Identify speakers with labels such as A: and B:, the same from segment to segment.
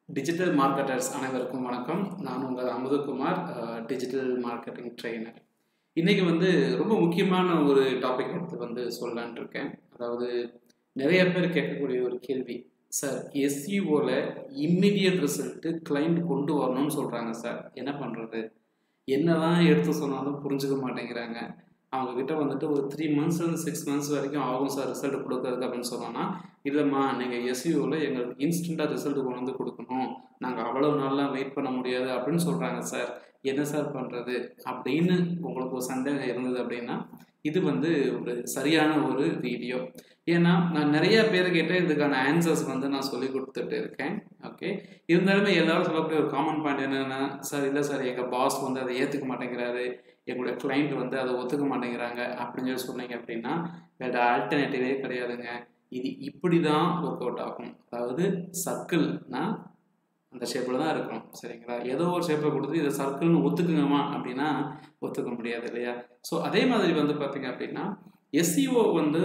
A: digital marketers அனைவருக்கும் வணக்கம் நான் உங்கள் அமுதகுமார் டிஜிட்டல் மார்க்கெட்டிங் ட்ரெயினர் இன்றைக்கி வந்து ரொம்ப முக்கியமான ஒரு டாபிக் எடுத்து வந்து சொல்லலான் இருக்கேன் அதாவது நிறைய பேர் கேட்கக்கூடிய ஒரு கேள்வி சார் எஸ்இஓவில் இம்மிடியட் ரிசல்ட்டு கிளைண்ட் கொண்டு வரணும்னு சொல்கிறாங்க சார் என்ன பண்ணுறது என்னதான் எடுத்து சொன்னாலும் புரிஞ்சுக்க மாட்டேங்கிறாங்க அவங்க கிட்ட வந்துட்டு ஒரு த்ரீ மந்த்ஸ்லேருந்து சிக்ஸ் மந்த்ஸ் வரைக்கும் ஆகும் சார் ரிசல்ட் கொடுக்கறதுக்கு அப்படின்னு சொன்னோன்னா இல்லைம்மா நீங்கள் எஸ்யூவில் எங்களுக்கு இன்ஸ்டண்ட்டாக ரிசல்ட் கொண்டு வந்து கொடுக்கணும் நாங்கள் அவ்வளோ நாள்லாம் வெயிட் பண்ண முடியாது அப்படின்னு சொல்கிறாங்க சார் என்ன சார் பண்ணுறது அப்படின்னு உங்களுக்கு ஒரு சந்தேகம் இருந்தது அப்படின்னா இது வந்து ஒரு சரியான ஒரு வீடியோ ஏன்னா நான் நிறைய பேர் கிட்ட இதுக்கான ஆன்சர்ஸ் வந்து நான் சொல்லி கொடுத்துட்டு இருக்கேன் ஓகே இருந்தாலுமே எல்லாரும் சொல்லக்கூடிய ஒரு காமன் பாயிண்ட் என்னென்னா சார் இல்லை சார் எங்கள் பாஸ் வந்து அதை ஏற்றுக்க மாட்டேங்கிறாரு எங்களுடைய கிளைண்ட் வந்து அதை ஒத்துக்க மாட்டேங்கிறாங்க அப்படின்னு சொல்லி சொன்னீங்க அப்படின்னா வேறு ஆல்டர்னேட்டிவே கிடையாதுங்க இது இப்படி தான் ஒர்க் அவுட் ஆகும் அதாவது சர்க்கிள்னா அந்த ஷேப்பில் தான் இருக்கணும் சரிங்களா ஏதோ ஒரு ஷேப்பை கொடுத்து இதை சர்க்கிள்னு ஒத்துக்குங்கம்மா அப்படின்னா ஒத்துக்க முடியாது இல்லையா ஸோ அதே மாதிரி வந்து பார்த்தீங்க அப்படின்னா எஸ்சிஓ வந்து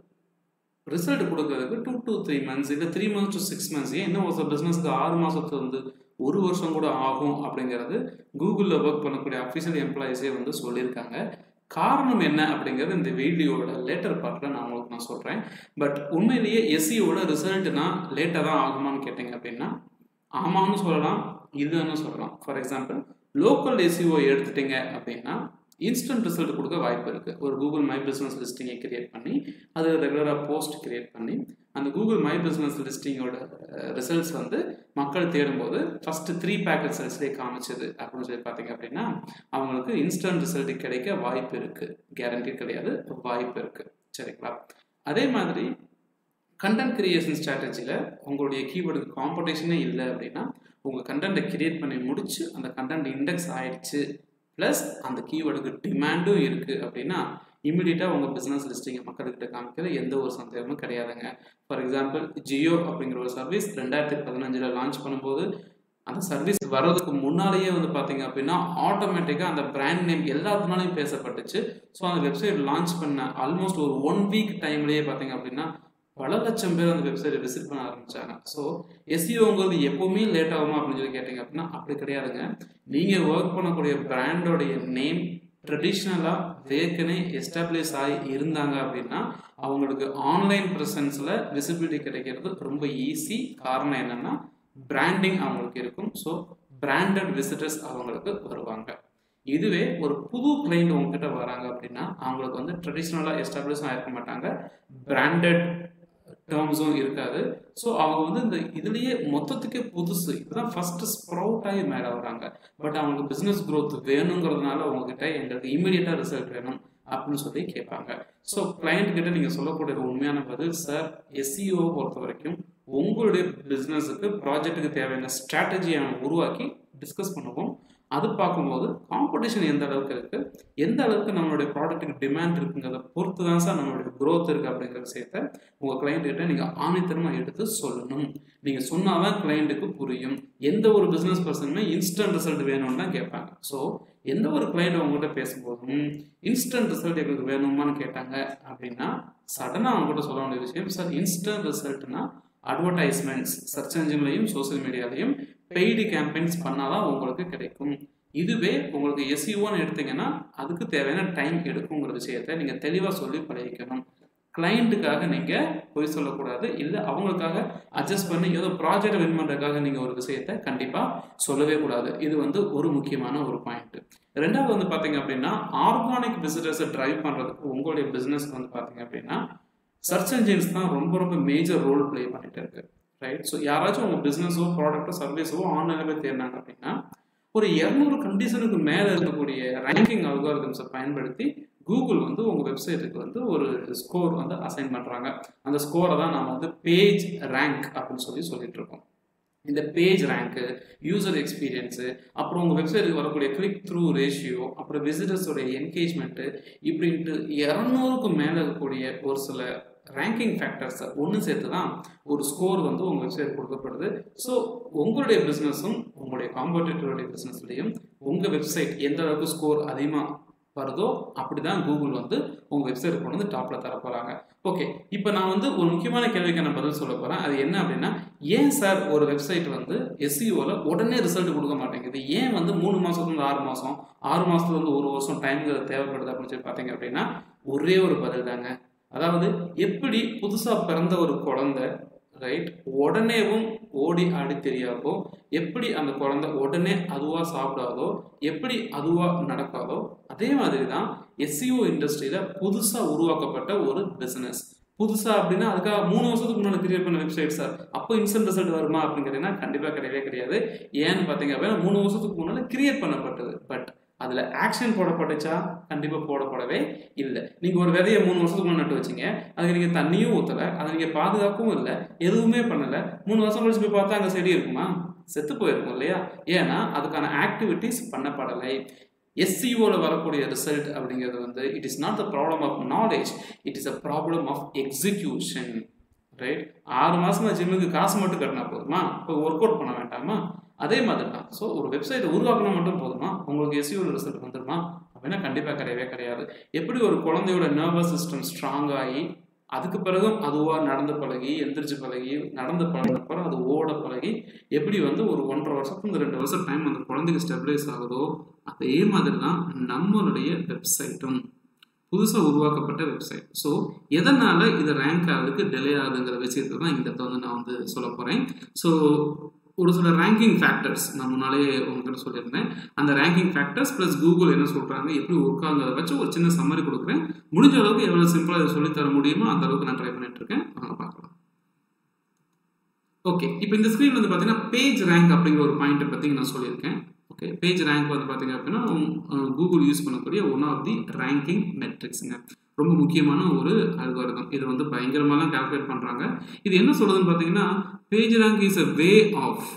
A: ரிசல்ட் கொடுக்கறதுக்கு டூ டு த்ரீ மந்த்ஸ் இல்லை three months to six months ஏன் இன்னும் ஒரு பிஸ்னஸ்க்கு ஆறு மாதத்து வந்து ஒரு வருஷம் கூட ஆகும் அப்படிங்கிறது கூகுளில் ஒர்க் பண்ணக்கூடிய அஃபிஷியல் எம்ப்ளாயிஸே வந்து சொல்லியிருக்காங்க காரணம் என்ன அப்படிங்கிறது இந்த வீடியோட லேட்டர் பார்ட்டில் நான் உங்களுக்கு நான் சொல்கிறேன் பட் உண்மையிலேயே எஸ்சியோட ரிசல்ட்னா லேட்டாக தான் ஆகுமான்னு கேட்டிங்க அப்படின்னா ஆமான்னு சொல்லலாம் இதுன்னு சொல்லலாம் ஃபார் எக்ஸாம்பிள் லோக்கல் எஸ்சிஓ எடுத்துட்டீங்க அப்படின்னா இன்ஸ்டன்ட் ரிசல்ட் கொடுக்க வாய்ப்பு இருக்குது ஒரு கூகுள் மை பிஸ்னஸ் லிஸ்டிங்கை கிரியேட் பண்ணி அது ரெகுலராக போஸ்ட் கிரியேட் பண்ணி அந்த கூகுள் மை பிஸ்னஸ் லிஸ்டிங்கோட ரிசல்ட்ஸ் வந்து மக்கள் தேடும்போது ஃபஸ்ட்டு த்ரீ பேக்கெட் செல்ஸ்லேயே காமிச்சது அப்படின்னு சொல்லி பார்த்தீங்க அப்படின்னா அவங்களுக்கு இன்ஸ்டன்ட் ரிசல்ட் கிடைக்க வாய்ப்பு இருக்குது கேரண்டி கிடையாது வாய்ப்பு இருக்குது சரிங்களா அதே மாதிரி கண்டென்ட் கிரியேஷன் ஸ்ட்ராட்டஜியில் உங்களுடைய கீவேர்டுக்கு காம்படிஷனே இல்லை அப்படின்னா உங்கள் கண்டென்ட்டை கிரியேட் பண்ணி முடிச்சு அந்த கண்டென்ட் இண்டெக்ஸ் ஆயிடுச்சு ப்ளஸ் அந்த கீவேர்டுக்கு டிமாண்டும் இருக்குது அப்படின்னா இம்மிடியட்டாக உங்கள் பிஸ்னஸ் லிஸ்டிங்கை மக்கள்கிட்ட காமிக்கிற எந்த ஒரு சந்தேகமும் கிடையாதுங்க ஃபார் எக்ஸாம்பிள் ஜியோ அப்படிங்கிற ஒரு சர்வீஸ் ரெண்டாயிரத்தி பதினஞ்சில் லான்ச் பண்ணும்போது அந்த சர்வீஸ் வர்றதுக்கு முன்னாலேயே வந்து பார்த்தீங்க அப்படின்னா ஆட்டோமேட்டிக்காக அந்த பிராண்ட் நேம் எல்லாத்தினாலையும் பேசப்பட்டுச்சு ஸோ அந்த வெப்சைட் லான்ச் பண்ண ஆல்மோஸ்ட் ஒரு ஒன் வீக் டைம்லேயே பார்த்தீங்க அப்படின்னா பல லட்சம் பேர் அந்த வெப்சைட்டை விசிட் பண்ண ஆரம்பிச்சாங்க ஸோ எஸ்இஓங்கிறது எப்போவுமே லேட் ஆகுமா அப்படின்னு சொல்லி கேட்டிங்க அப்படின்னா அப்படி கிடையாதுங்க நீங்கள் ஒர்க் பண்ணக்கூடிய பிராண்டோடைய நேம் ட்ரெடிஷ்னலாக ஏற்கனவே எஸ்டாப்ளிஷ் ஆகி இருந்தாங்க அப்படின்னா அவங்களுக்கு ஆன்லைன் ப்ரெசன்ஸில் விசிபிலிட்டி கிடைக்கிறது ரொம்ப ஈஸி காரணம் என்னென்னா பிராண்டிங் அவங்களுக்கு இருக்கும் ஸோ பிராண்டட் விசிட்டர்ஸ் அவங்களுக்கு வருவாங்க இதுவே ஒரு புது கிளைண்ட் உங்ககிட்ட வராங்க அப்படின்னா அவங்களுக்கு வந்து ட்ரெடிஷ்னலாக எஸ்டாப்ளிஷ் ஆகிருக்க மாட்டாங்க பிராண்டட் டேர்ம்ஸும் இருக்காது ஸோ அவங்க வந்து இந்த இதுலேயே மொத்தத்துக்கே புதுசு இதுதான் ஃபஸ்ட்டு ஸ்ப்ரவுட் ஆகி மேலே வராங்க பட் அவங்களுக்கு பிஸ்னஸ் க்ரோத் வேணுங்கிறதுனால உங்ககிட்ட எங்களுக்கு இமீடியட்டாக ரிசல்ட் வேணும் அப்படின்னு சொல்லி கேட்பாங்க ஸோ கிளைண்ட் கிட்ட நீங்கள் சொல்லக்கூடிய உண்மையான பதில் சார் எஸ்சிஓ பொறுத்த வரைக்கும் உங்களுடைய பிஸ்னஸுக்கு ப்ராஜெக்ட்டுக்கு தேவையான ஸ்ட்ராட்டஜியை உருவாக்கி டிஸ்கஸ் பண்ணுவோம் அது பார்க்கும்போது காம்படிஷன் எந்த அளவுக்கு இருக்குது எந்த அளவுக்கு நம்மளுடைய ப்ராடக்ட்டுக்கு டிமாண்ட் இருக்குங்கிறத பொறுத்து தான் சார் நம்மளுடைய க்ரோத் இருக்குது அப்படிங்கிற விஷயத்த உங்கள் கிளைண்ட்கிட்ட நீங்கள் ஆணித்தரமாக எடுத்து சொல்லணும் நீங்கள் சொன்னால் தான் கிளைண்ட்டுக்கு புரியும் எந்த ஒரு பிஸ்னஸ் பர்சனுமே இன்ஸ்டன்ட் ரிசல்ட் வேணும்னு தான் கேட்பாங்க ஸோ எந்த ஒரு கிளைண்ட் அவங்ககிட்ட பேசும்போதும் இன்ஸ்டன்ட் ரிசல்ட் எங்களுக்கு வேணுமான்னு கேட்டாங்க அப்படின்னா சடனாக அவங்ககிட்ட சொல்ல வேண்டிய விஷயம் சார் இன்ஸ்டன்ட் ரிசல்ட்னா அட்வர்டைஸ்மெண்ட்ஸ் சர்ச் என்ஜின்லையும் சோசியல் மீடியாலையும் பெய்டு கேம்பெயின்ஸ் பண்ணால் தான் உங்களுக்கு கிடைக்கும் இதுவே உங்களுக்கு எஸ்இஓன்னு எடுத்தீங்கன்னா அதுக்கு தேவையான டைம் எடுக்குங்கிற விஷயத்த நீங்கள் தெளிவாக சொல்லி பழகிக்கணும் கிளைண்ட்டுக்காக நீங்கள் போய் சொல்லக்கூடாது இல்லை அவங்களுக்காக அட்ஜஸ்ட் பண்ணி ஏதோ ப்ராஜெக்ட் வின் பண்ணுறதுக்காக நீங்கள் ஒரு விஷயத்த கண்டிப்பாக சொல்லவே கூடாது இது வந்து ஒரு முக்கியமான ஒரு பாயிண்ட் ரெண்டாவது வந்து பார்த்தீங்க அப்படின்னா ஆர்கானிக் விசிட்டர்ஸை ட்ரைவ் பண்ணுறதுக்கு உங்களுடைய பிஸ்னஸ்க்கு வந்து பார்த்தீங்க அப்படின்னா சர்ச் என்ஜின்ஸ் தான் ரொம்ப ரொம்ப மேஜர் ரோல் ப்ளே பண்ணிட்டு இருக்கு ரைட் ஸோ யாராச்சும் உங்கள் பிஸ்னஸோ ப்ராடக்ட்டோ சர்வீஸோ ஆன்லைனில் போய் தேடினாங்க அப்படின்னா ஒரு இரநூறு கண்டிஷனுக்கு மேலே இருக்கக்கூடிய ரேங்கிங் அல்காரிதம்ஸை பயன்படுத்தி கூகுள் வந்து உங்கள் வெப்சைட்டுக்கு வந்து ஒரு ஸ்கோர் வந்து அசைன் பண்ணுறாங்க அந்த ஸ்கோரை தான் நம்ம வந்து பேஜ் ரேங்க் அப்படின்னு சொல்லி சொல்லிட்டு இருக்கோம் இந்த பேஜ் ரேங்க்கு யூசர் எக்ஸ்பீரியன்ஸு அப்புறம் உங்கள் வெப்சைட்டுக்கு வரக்கூடிய கிளிக் த்ரூ ரேஷியோ அப்புறம் விசிட்டர்ஸோடைய என்கேஜ்மெண்ட்டு இப்படின்ட்டு இரநூறுக்கு மேலே இருக்கக்கூடிய ஒரு சில ரேங்கிங் ஃபேக்டர்ஸை ஒன்று சேர்த்து தான் ஒரு ஸ்கோர் வந்து உங்கள் வெப்சைட் கொடுக்கப்படுது ஸோ உங்களுடைய பிஸ்னஸும் உங்களுடைய காம்படிட்டருடைய பிஸ்னஸ்லையும் உங்கள் வெப்சைட் எந்த அளவுக்கு ஸ்கோர் அதிகமாக வருதோ அப்படி தான் கூகுள் வந்து உங்கள் வெப்சைட் கொண்டு வந்து டாப்பில் தர போகிறாங்க ஓகே இப்போ நான் வந்து ஒரு முக்கியமான கேள்விக்கான பதில் சொல்ல போகிறேன் அது என்ன அப்படின்னா ஏன் சார் ஒரு வெப்சைட் வந்து எஸ்சிஓவில் உடனே ரிசல்ட் கொடுக்க மாட்டேங்குது ஏன் வந்து மூணு மாதத்துலேருந்து ஆறு மாதம் ஆறு மாதத்துலேருந்து ஒரு வருஷம் டைம் தேவைப்படுது அப்படின்னு சொல்லி பார்த்தீங்க அப்படின்னா ஒரே ஒரு பதில் தாங்க அதாவது எப்படி புதுசாக பிறந்த ஒரு குழந்தை ரைட் உடனேவும் ஓடி ஆடி தெரியாதோ எப்படி அந்த குழந்தை உடனே அதுவாக சாப்பிடாதோ எப்படி அதுவாக நடக்காதோ அதே மாதிரி தான் எஸ்சிஓ இண்டஸ்ட்ரியில் புதுசாக உருவாக்கப்பட்ட ஒரு பிஸ்னஸ் புதுசாக அப்படின்னா அதுக்காக மூணு வருஷத்துக்கு முன்னாடி கிரியேட் பண்ண வெப்சைட் சார் அப்போ இன்ஸ்டன்ட் ரிசல்ட் வருமா அப்படின்னு கேட்டிங்கன்னா கண்டிப்பாக கிடையவே கிடையாது ஏன்னு பார்த்தீங்க அப்படின்னா மூணு வருஷத்துக்கு முன்னால் கிரியேட் பண்ணப்பட்டது பட் அதில் ஆக்ஷன் போடப்பட்டுச்சா கண்டிப்பாக போடப்படவே இல்லை நீங்கள் ஒரு விதையை மூணு வருஷத்துக்கு முன்னாடி நட்டு வச்சிங்க அதுக்கு நீங்கள் தண்ணியும் ஊற்றலை அதை நீங்கள் பாதுகாக்கவும் இல்லை எதுவுமே பண்ணலை மூணு வருஷம் கழிச்சு போய் பார்த்தா அங்கே செடி இருக்குமா செத்து போயிருக்கும் இல்லையா ஏன்னா அதுக்கான ஆக்டிவிட்டிஸ் பண்ணப்படலை எஸ்சிஓவில் வரக்கூடிய ரிசல்ட் அப்படிங்கிறது வந்து it is not the problem of knowledge it is a problem of execution right ஆறு மாசமா ஜிம்முக்கு காசு மட்டும் கட்டினா போதுமா இப்போ ஒர்க் அவுட் பண்ண வேண்டாமா அதே மாதிரி தான் ஸோ ஒரு வெப்சைட்டை உருவாக்கினா மட்டும் போதுமா உங்களுக்கு எஸ்சிஓ ரிசல்ட் வந்துடுமா அப்படின்னா கண்டிப்பாக கிடையவே கிடையாது எப்படி ஒரு குழந்தையோட நர்வஸ் சிஸ்டம் ஸ்ட்ராங் ஆகி அதுக்கு பிறகும் அதுவாக நடந்து பழகி எந்திரிச்சு பழகி நடந்து பழகினப்புறம் அது ஓட பழகி எப்படி வந்து ஒரு ஒன்றரை வருஷத்துக்கு ரெண்டு வருஷம் டைம் அந்த குழந்தைக்கு ஸ்டெபிலைஸ் ஆகுதோ அதே மாதிரி தான் நம்மளுடைய வெப்சைட்டும் புதுசாக உருவாக்கப்பட்ட வெப்சைட் ஸோ எதனால் இது ரேங்க் ஆகுறதுக்கு டிலே ஆகுதுங்கிற விஷயத்தை தான் இந்த இடத்துல வந்து நான் வந்து சொல்ல போகிறேன் ஸோ ஒரு சில ரேங்கிங் ஃபேக்டர்ஸ் நான் முன்னாலே உங்ககிட்ட சொல்லியிருந்தேன் அந்த ரேங்கிங் ஃபேக்டர்ஸ் ப்ளஸ் கூகுள் என்ன சொல்கிறாங்க எப்படி ஒர்க் ஆகுங்கிறத வச்சு ஒரு சின்ன சம்மரி கொடுக்குறேன் முடிஞ்ச அளவுக்கு எவ்வளோ சிம்பிளாக இதை சொல்லித்தர முடியுமோ அந்த அளவுக்கு நான் ட்ரை பண்ணிட்டு இருக்கேன் வாங்க பார்க்கலாம் ஓகே இப்போ இந்த ஸ்க்ரீன் வந்து பார்த்தீங்கன்னா பேஜ் ரேங்க் அப்படிங்கிற ஒரு பாயிண்ட்டை பற்றி நான் சொல்லியிருக்கேன் ஓகே பேஜ் ரேங்க் வந்து பார்த்தீங்க அப்படின்னா கூகுள் யூஸ் பண்ணக்கூடிய ஒன் ஆஃப் தி ரேங்கிங் மெட்ரிக்ஸுங்க ரொம்ப முக்கியமான ஒரு அல்காரிதம் இது வந்து பயங்கரமாலாம் கால்குலேட் பண்ணுறாங்க இது என்ன சொல்லுதுன்னு பார்த்தீங்கன்னா page rank is a way of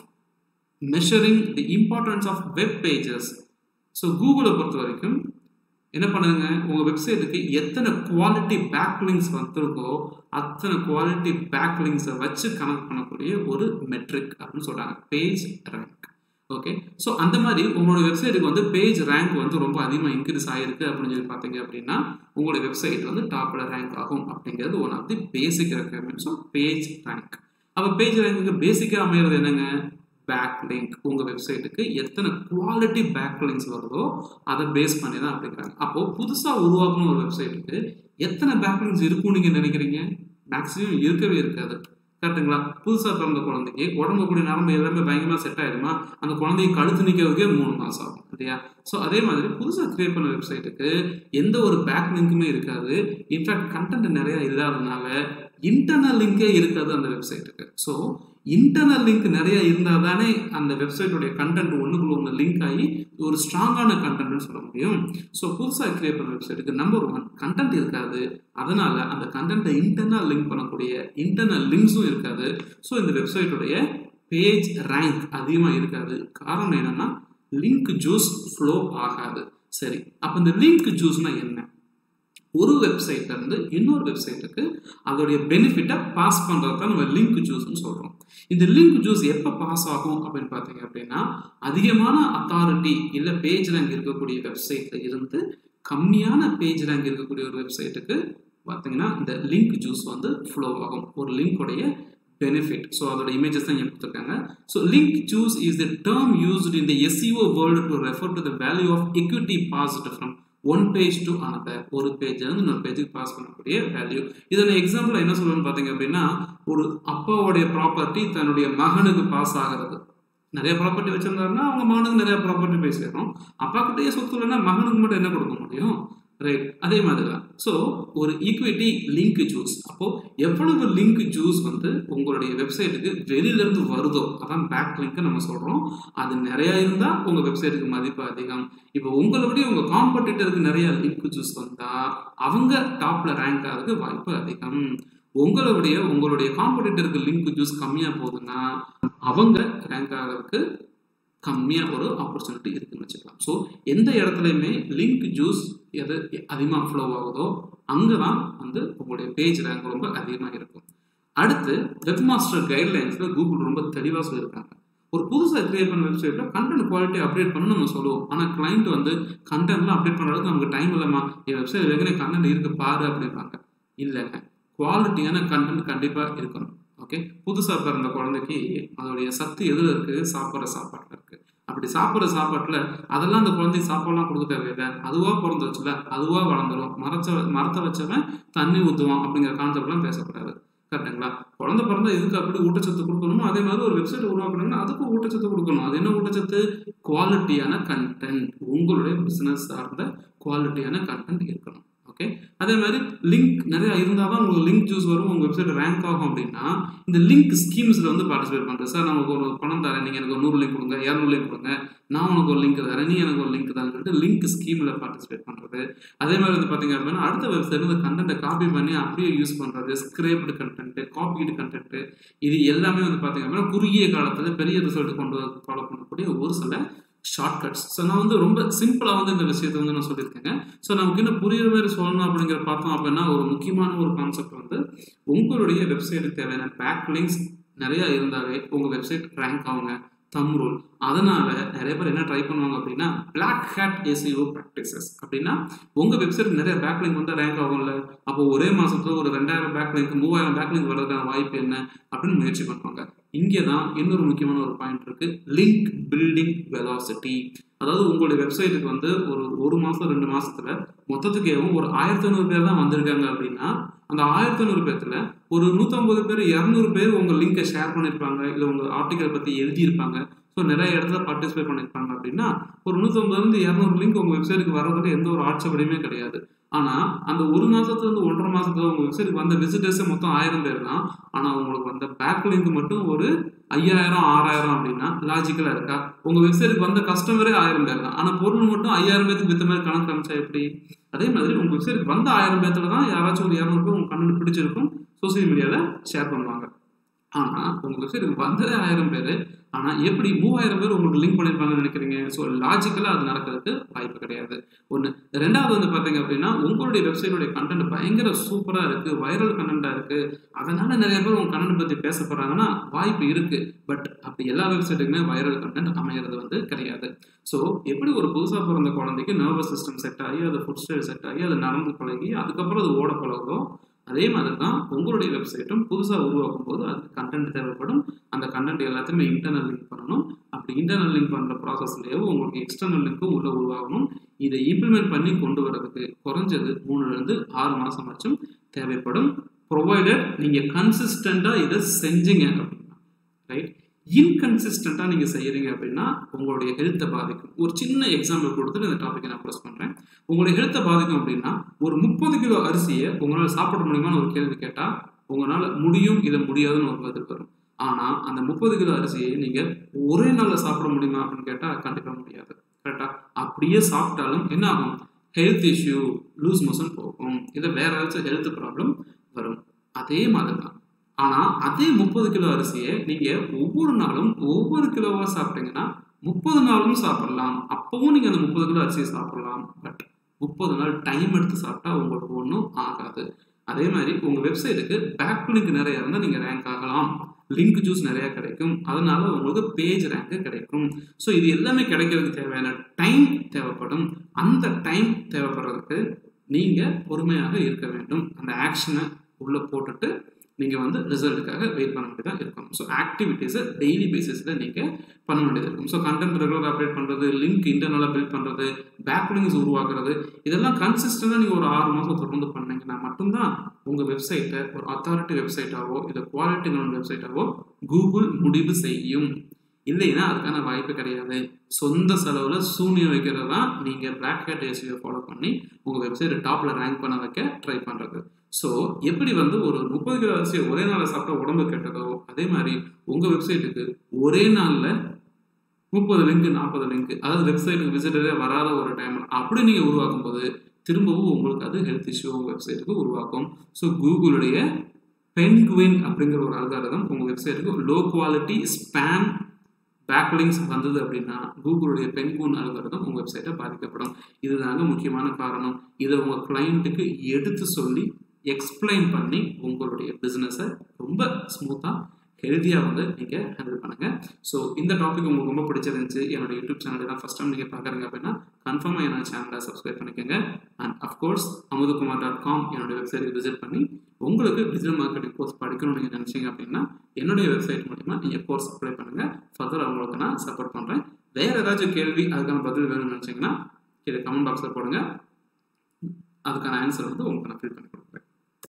A: measuring the importance of web pages so கூகுளை பொறுத்த வரைக்கும் என்ன பண்ணுதுங்க உங்கள் வெப்சைட்டுக்கு எத்தனை குவாலிட்டி பேக்லிங்ஸ் வந்திருக்கோ அத்தனை குவாலிட்டி பேக்லிங்ஸை வச்சு கனெக்ட் பண்ணக்கூடிய ஒரு மெட்ரிக் அப்படின்னு சொல்கிறாங்க பேஜ் ரேங்க் ஓகே ஸோ அந்த மாதிரி உங்களோட வெப்சைட்டுக்கு வந்து பேஜ் ரேங்க் வந்து ரொம்ப அதிகமாக இன்க்ரீஸ் ஆகிருக்கு அப்படின்னு சொல்லி பார்த்தீங்க அப்படின்னா உங்களோட வெப்சைட் வந்து டாப்பில் ரேங்க் ஆகும் அப்படிங்கிறது one of the basic requirements of page rank அப்போ பேஜ் ரேங்க்கு பேசிக்காக அமையிறது என்னங்க பேக் லிங்க் உங்கள் வெப்சைட்டுக்கு எத்தனை குவாலிட்டி பேக் லிங்க்ஸ் வருதோ அதை பேஸ் பண்ணி தான் அப்படிங்கிறாங்க அப்போது புதுசாக உருவாக்கணும் ஒரு வெப்சைட்டுக்கு எத்தனை பேக் லிங்க்ஸ் இருக்கும்னு நீங்கள் நினைக்கிறீங்க மேக்ஸிமம் இருக்கவே இருக்காது கரெக்டுங்களா புதுசாக பிறந்த குழந்தைக்கு உடம்பு கூடிய நரம்பு எல்லாமே பயங்கரமாக செட் ஆயிடுமா அந்த குழந்தைய கழுத்து நிற்கிறதுக்கே மூணு மாதம் ஆகும் இல்லையா ஸோ அதே மாதிரி புதுசாக கிரியேட் பண்ண வெப்சைட்டுக்கு எந்த ஒரு பேக் லிங்க்குமே இருக்காது இன்ஃபேக்ட் கண்டென்ட் நிறையா இல்லாதனால இன்டர்னல் லிங்கே இருக்காது அந்த வெப்சைட்டுக்கு ஸோ இன்டர்னல் லிங்க் நிறைய இருந்தால் தானே அந்த வெப்சைட்டுடைய கண்டென்ட் ஒன்றுக்குள்ள ஒன்று லிங்க் ஆகி ஒரு ஸ்ட்ராங்கான கண்டென்ட்னு சொல்ல முடியும் ஸோ புதுசாக கிரியேட் பண்ண வெப்சைட்டுக்கு நம்பர் ஒன் கண்டென்ட் இருக்காது அதனால அந்த கண்டென்ட்டை இன்டர்னல் லிங்க் பண்ணக்கூடிய இன்டர்னல் லிங்க்ஸும் இருக்காது ஸோ இந்த வெப்சைட்டுடைய பேஜ் ரேங்க் அதிகமாக இருக்காது காரணம் என்னன்னா லிங்க் ஜூஸ் ஃப்ளோ ஆகாது சரி அப்போ இந்த லிங்க் ஜூஸ்னா என்ன ஒரு வெப்சைட்ல இருந்து இன்னொரு வெப்சைட்டுக்கு அதோடைய பெனிஃபிட்டை பாஸ் பண்ணுறது தான் நம்ம லிங்க் ஜூஸ்னு சொல்கிறோம் இந்த லிங்க் ஜூஸ் எப்போ பாஸ் ஆகும் அப்படின்னு பார்த்தீங்க அப்படின்னா அதிகமான அத்தாரிட்டி இல்லை பேஜ் ரேங்க் இருக்கக்கூடிய வெப்சைட்டில் இருந்து கம்மியான பேஜ் ரேங்க் இருக்கக்கூடிய ஒரு வெப்சைட்டுக்கு பார்த்தீங்கன்னா இந்த லிங்க் ஜூஸ் வந்து ஃப்ளோ ஆகும் ஒரு லிங்க்குடைய பெனிஃபிட் ஸோ அதோட இமேஜஸ் தான் இங்கே கொடுத்துருக்காங்க so link juice is the term used in the SEO world to refer to the value of equity passed from one page to another ஒரு பேஜ் இருந்து இன்னொரு பேஜுக்கு பாஸ் பண்ணக்கூடிய வேல்யூ இதோட எக்ஸாம்பிள் என்ன சொல்லணும்னு பார்த்தீங்க அப்படின்னா ஒரு அப்பாவுடைய ப்ராப்பர்ட்டி தன்னுடைய மகனுக்கு பாஸ் ஆகிறது நிறைய ப்ராப்பர்ட்டி வச்சிருந்தாருன்னா அவங்க மகனுக்கு நிறைய ப்ராப்பர்ட்டி போய் சேரும் அப்பா கிட்டேயே சொத்து இல்லைன்னா மகனுக்கு மட்டும் என்ன கொடுக்க முடியும் ரைட் அதே மாதிரி தான் ஸோ ஒரு ஈக்விட்டி லிங்க் ஜூஸ் அப்போ எவ்வளவு லிங்க் ஜூஸ் வந்து உங்களுடைய வெப்சைட்டுக்கு வெளியிலேருந்து வருதோ அதான் பேக் லிங்க் நம்ம சொல்கிறோம் அது நிறையா இருந்தால் உங்கள் வெப்சைட்டுக்கு மதிப்பு அதிகம் இப்போ உங்களை விட உங்கள் காம்படிட்டருக்கு நிறைய லிங்க் ஜூஸ் வந்தால் அவங்க டாப்பில் ரேங்க் ஆகிறதுக்கு வாய்ப்பு அதிகம் உங்களை விட உங்களுடைய காம்படிட்டருக்கு லிங்க் ஜூஸ் கம்மியாக போகுதுன்னா அவங்க ரேங்க் ஆகிறதுக்கு கம்மியாக ஒரு ஆப்பர்ச்சுனிட்டி இருக்குன்னு வச்சுக்கலாம் ஸோ எந்த இடத்துலையுமே லிங்க் ஜூஸ் எது அதிகமாக ஃப்ளோ ஆகுதோ அங்கே தான் வந்து உங்களுடைய பேஜ் ரேங்க் ரொம்ப அதிகமாக இருக்கும் அடுத்து வெப் மாஸ்டர் கைட்லைன்ஸில் கூகுள் ரொம்ப தெளிவாக சொல்லியிருக்காங்க ஒரு புதுசாக கிரியேட் பண்ண வெப்சைட்டில் கண்டென்ட் குவாலிட்டி அப்டேட் பண்ண நம்ம சொல்லுவோம் ஆனால் கிளைண்ட் வந்து கண்டென்ட்லாம் அப்டேட் பண்ணுறதுக்கு நமக்கு டைம் இல்லைம்மா என் வெப்சைட் ஏற்கனவே கண்டென்ட் இருக்கு பாரு அப்படின்பாங்க இல்லைங்க குவாலிட்டியான கண்டென்ட் கண்டிப்பாக இருக்கணும் ஓகே புதுசாக பிறந்த குழந்தைக்கு அதோடைய சத்து எதில் இருக்குது சாப்பிட்ற சாப்பாட்டில் இருக்குது அப்படி சாப்பிட்ற சாப்பாட்டில் அதெல்லாம் அந்த குழந்தைக்கு சாப்பாடுலாம் கொடுக்க தேவையில்லை அதுவாக பிறந்துச்சுல அதுவாக வளர்ந்துடும் மரச்ச மரத்தை வச்சவன் தண்ணி ஊற்றுவான் அப்படிங்கிற கான்செப்ட்லாம் பேசக்கூடாது கரெக்டுங்களா குழந்தை பிறந்தா இதுக்கு அப்படி ஊட்டச்சத்து கொடுக்கணுமோ அதே மாதிரி ஒரு வெப்சைட் உருவாக்கணும்னா அதுக்கும் ஊட்டச்சத்து கொடுக்கணும் அது என்ன ஊட்டச்சத்து குவாலிட்டியான கண்டென்ட் உங்களுடைய பிஸ்னஸ் சார்ந்த குவாலிட்டியான கண்டென்ட் இருக்கணும் ஓகே அதே மாதிரி லிங்க் நிறைய இருந்தால் தான் உங்களுக்கு லிங்க் ஜூஸ் வரும் உங்கள் வெப்சைட் ரேங்க் ஆகும் அப்படின்னா இந்த லிங்க் ஸ்கீம்ஸில் வந்து பார்ட்டிசிபேட் பண்ணுறேன் சார் நமக்கு ஒரு பணம் தரேன் நீங்கள் எனக்கு ஒரு நூறு லிங்க் கொடுங்க இரநூறு லிங்க் கொடுங்க நான் உனக்கு ஒரு லிங்க் தரேன் நீ எனக்கு ஒரு லிங்க் தான் சொல்லிட்டு லிங்க் ஸ்கீமில் பார்ட்டிசிபேட் பண்ணுறது அதே மாதிரி வந்து பார்த்தீங்க அப்படின்னா அடுத்த வெப்சைட் வந்து கண்டென்ட்டை காப்பி பண்ணி அப்படியே யூஸ் பண்ணுறது ஸ்கிரேப்டு கண்டென்ட்டு காப்பீடு கண்டென்ட்டு இது எல்லாமே வந்து பார்த்தீங்க அப்படின்னா குறுகிய காலத்தில் பெரிய ரிசல்ட் கொண்டு ஃபாலோ பண்ணக்கூடிய ஒரு சில ஷார்ட்கட்ஸ் ஸோ நான் வந்து ரொம்ப சிம்பிளாக வந்து இந்த விஷயத்தை வந்து நான் சொல்லியிருக்கேங்க ஸோ நமக்கு இன்னும் புரியுற மாதிரி சொல்லணும் அப்படிங்கிற பார்த்தோம் அப்படின்னா ஒரு முக்கியமான ஒரு கான்செப்ட் வந்து உங்களுடைய வெப்சைட்டுக்கு தேவையான பேக் லிங்க்ஸ் நிறையா இருந்தாலே உங்கள் வெப்சைட் ரேங்க் ஆகுங்க தம் ரூல் அதனால நிறைய பேர் என்ன ட்ரை பண்ணுவாங்க அப்படின்னா பிளாக் ஹேட் ஏசிஓ ப்ராக்டிசஸ் அப்படின்னா உங்க வெப்சைட் நிறைய பேக் லிங்க் வந்து ரேங்க் ஆகும்ல அப்போ ஒரே மாசத்துல ஒரு ரெண்டாயிரம் பேக் லிங்க் மூவாயிரம் பேக் லிங்க் வர்றதுக்கான வாய்ப்பு என்ன அப்படின்னு முயற்சி பண்ணுவாங்க இங்கே தான் இன்னொரு முக்கியமான ஒரு பாயிண்ட் இருக்கு லிங்க் பில்டிங் வெலாசிட்டி அதாவது உங்களுடைய வெப்சைட்டுக்கு வந்து ஒரு ஒரு மாசம் ரெண்டு மாசத்துல மொத்தத்துக்கு ஒரு ஆயிரத்தி ஐநூறு பேர் தான் வந்திருக்காங்க அப்படின்னா அந்த ஆயிரத்தி ஐநூறு பேர்த்துல ஒரு நூற்றம்பது பேர் இரநூறு பேர் உங்க லிங்கை ஷேர் பண்ணியிருப்பாங்க இல்லை உங்க ஆர்டிக்கல் பத்தி எழுதியிருப்பாங்க ஸோ நிறைய இடத்துல பார்ட்டிசிபேட் பண்ணியிருப்பாங்க அப்படின்னா ஒரு நூற்றம்பதுலேருந்து இரநூறு லிங்க் உங்கள் வெப்சைட்டுக்கு வர்றதுல எந்த ஒரு ஆட்சேபனையுமே கிடையாது ஆனால் அந்த ஒரு மாதத்துலேருந்து ஒன்றரை மாதத்துல உங்கள் வெப்சைட்டுக்கு வந்த விசிட்டர்ஸே மொத்தம் ஆயிரம் பேர் தான் ஆனால் உங்களுக்கு வந்த பேக் லிங்க் மட்டும் ஒரு ஐயாயிரம் ஆறாயிரம் அப்படின்னா லாஜிக்கலாக இருக்கா உங்கள் வெப்சைட்டுக்கு வந்த கஸ்டமரே ஆயிரம் பேர் தான் ஆனால் பொருள் மட்டும் ஐயாயிரம் பேருக்கு வித்த மாதிரி கணக்கு காமிச்சா எப்படி அதே மாதிரி உங்கள் வெப்சைட்டுக்கு வந்த ஆயிரம் பேர்த்துல தான் யாராச்சும் ஒரு இரநூறு பேர் உங்கள் கண்ணு பிடிச்சிருக்கும் சோசியல் மீடியாவில் ஷேர் பண்ணுவாங்க ஆனால் உங்கள் வெப்சைட்டுக்கு வந்ததே ஆயிரம் பேர் ஆனால் எப்படி மூவாயிரம் பேர் உங்களுக்கு லிங்க் பண்ணியிருப்பாங்கன்னு நினைக்கிறீங்க ஸோ லாஜிக்கலாக அது நடக்கிறதுக்கு வாய்ப்பு கிடையாது ஒன்று ரெண்டாவது வந்து பார்த்தீங்க அப்படின்னா உங்களுடைய வெப்சைட்டுடைய கண்டென்ட் பயங்கர சூப்பராக இருக்குது வைரல் கண்டென்ட்டாக இருக்குது அதனால் நிறைய பேர் உங்கள் கண்டென்ட் பற்றி பேச போகிறாங்கன்னா வாய்ப்பு இருக்குது பட் அப்படி எல்லா வெப்சைட்டுக்குமே வைரல் கண்டென்ட் அமையிறது வந்து கிடையாது ஸோ எப்படி ஒரு புதுசாக பிறந்த குழந்தைக்கு நர்வஸ் சிஸ்டம் செட் ஆகி அது ஃபுட் ஸ்டைல் செட் ஆகி அது நடந்து பழகி அதுக்கப்புறம் அது ஓட பழகுதோ அதே மாதிரி தான் உங்களுடைய வெப்சைட்டும் புதுசாக உருவாக்கும் போது அதுக்கு கண்டென்ட் தேவைப்படும் அந்த கண்டென்ட் எல்லாத்தையுமே இன்டர்னல் லிங்க் பண்ணணும் அப்படி இன்டர்னல் லிங்க் பண்ணுற ப்ராசஸ்லேயே உங்களுக்கு எக்ஸ்டர்னல் லிங்க்கும் உள்ள உருவாகணும் இதை இம்ப்ளிமெண்ட் பண்ணி கொண்டு வரதுக்கு குறைஞ்சது மூணுலேருந்து ஆறு மாதம் ஆச்சும் தேவைப்படும் ப்ரொவைடட் நீங்கள் கன்சிஸ்டண்ட்டாக இதை செஞ்சீங்க அப்படின்னா ரைட் இன்கன்சிஸ்டண்ட்டாக நீங்கள் செய்கிறீங்க அப்படின்னா உங்களுடைய ஹெல்த்தை பாதிக்கும் ஒரு சின்ன எக்ஸாம்பிள் கொடுத்துட்டு இந்த டாப்பிக்கை நான் ப்ரெஸ் பண்ணுறேன் உங்களுடைய ஹெல்த்தை பாதிக்கும் அப்படின்னா ஒரு முப்பது கிலோ அரிசியை உங்களால் சாப்பிட முடியுமான்னு ஒரு கேள்வி கேட்டால் உங்களால் முடியும் இதை முடியாதுன்னு ஒரு பதில் வரும் ஆனால் அந்த முப்பது கிலோ அரிசியை நீங்கள் ஒரே நாளில் சாப்பிட முடியுமா அப்படின்னு கேட்டால் கண்டிப்பாக முடியாது கரெக்டாக அப்படியே சாப்பிட்டாலும் என்ன ஆகும் ஹெல்த் இஷ்யூ லூஸ் மோஷன் போகும் இல்லை வேற ஏதாச்சும் ஹெல்த் ப்ராப்ளம் வரும் அதே மாதிரி தான் ஆனால் அதே முப்பது கிலோ அரிசியை நீங்கள் ஒவ்வொரு நாளும் ஒவ்வொரு கிலோவாக சாப்பிட்டீங்கன்னா முப்பது நாளும் சாப்பிடலாம் அப்பவும் நீங்கள் அந்த முப்பது கிலோ அரிசியை சாப்பிடலாம் பட் முப்பது நாள் டைம் எடுத்து சாப்பிட்டா உங்களுக்கு ஒன்றும் ஆகாது அதே மாதிரி உங்கள் வெப்சைட்டுக்கு பேக் லிங்க் நிறைய இருந்தால் நீங்கள் ரேங்க் ஆகலாம் லிங்க் ஜூஸ் நிறைய கிடைக்கும் அதனால உங்களுக்கு பேஜ் ரேங்க் கிடைக்கும் ஸோ இது எல்லாமே கிடைக்கிறதுக்கு தேவையான டைம் தேவைப்படும் அந்த டைம் தேவைப்படுறதுக்கு நீங்கள் பொறுமையாக இருக்க வேண்டும் அந்த ஆக்ஷனை உள்ளே போட்டுட்டு நீங்கள் வந்து ரிசல்ட்டுக்காக வெயிட் பண்ண வேண்டியதாக இருக்கும் ஸோ ஆக்டிவிட்டீஸை டெய்லி பேசிஸில் நீங்கள் பண்ண வேண்டியது இருக்கும் ஸோ கண்டென்ட் ரெகுலராக அப்டேட் பண்ணுறது லிங்க் இன்டர்னலாக பில்ட் பண்ணுறது பேக் லிங்க்ஸ் உருவாக்குறது இதெல்லாம் கன்சிஸ்டண்டாக நீங்கள் ஒரு ஆறு மாதம் தொடர்ந்து பண்ணீங்கன்னா மட்டும்தான் உங்கள் வெப்சைட்டை ஒரு அத்தாரிட்டி வெப்சைட்டாவோ இல்லை குவாலிட்டி வெப்சைட்டாவோ கூகுள் முடிவு செய்யும் இல்லைன்னா அதுக்கான வாய்ப்பு கிடையாது சொந்த செலவில் சூனியம் வைக்கிறது தான் நீங்கள் பிளாக் ஹேட் ஏசியை ஃபாலோ பண்ணி உங்கள் வெப்சைட் டாப்பில் ரேங்க் பண்ண வைக்க ட்ரை பண்ணுறது ஸோ எப்படி வந்து ஒரு முப்பது கிலோ அரிசியை ஒரே நாளில் சாப்பிட்டா உடம்பு கெட்டதோ அதே மாதிரி உங்கள் வெப்சைட்டுக்கு ஒரே நாளில் முப்பது லிங்க் நாற்பது லிங்க் அதாவது வெப்சைட்டுக்கு விசிட்டரே வராத ஒரு டைம் அப்படி நீங்கள் உருவாக்கும் போது திரும்பவும் உங்களுக்கு அது ஹெல்த் இஷ்யூ உங்கள் வெப்சைட்டுக்கு உருவாக்கும் ஸோ கூகுளுடைய பென்குவின் அப்படிங்கிற ஒரு அல்காரதம் உங்கள் வெப்சைட்டுக்கு லோ குவாலிட்டி ஸ்பேம் பேக்லிங்ஸ் வந்தது அப்படின்னா கூகுளுடைய பென்கூன் அல்காரதம் உங்கள் வெப்சைட்டை பாதிக்கப்படும் இதுதாங்க முக்கியமான காரணம் இதை உங்கள் கிளைண்ட்டுக்கு எடுத்து சொல்லி எக்ஸ்பிளைன் பண்ணி உங்களுடைய பிஸ்னஸை ரொம்ப ஸ்மூத்தாக ஹெல்த்தியாக வந்து நீங்கள் ஹேண்டில் பண்ணுங்கள் ஸோ இந்த டாபிக் உங்களுக்கு ரொம்ப பிடிச்சிருந்துச்சு என்னோட யூடியூப் சேனல் தான் ஃபஸ்ட் டைம் நீங்கள் பார்க்குறீங்க அப்படின்னா கன்ஃபார்மாக என்னோட சேனலை சப்ஸ்கிரைப் பண்ணிக்கோங்க and of course Amuthakumar dot com என்னோட வெப்சைட் விசிட் பண்ணி உங்களுக்கு டிஜிட்டல் மார்க்கெட்டிங் கோர்ஸ் படிக்கணும்னு நீங்கள் நினச்சிங்க அப்படின்னா என்னுடைய வெப்சைட் மூலிமா நீங்கள் கோர்ஸ் அப்ளை பண்ணுங்கள் ஃபர்தர் அவங்களுக்கு நான் சப்போர்ட் பண்ணுறேன் வேறு ஏதாச்சும் கேள்வி அதுக்கான பதில் வேணும்னு நினச்சிங்கன்னா கீழே கமெண்ட் பாக்ஸில் போடுங்க அதுக்கான ஆன்சர் வந்து உங்களுக்கு நான் ஃபில் பண்ணி கொடுக்குறேன்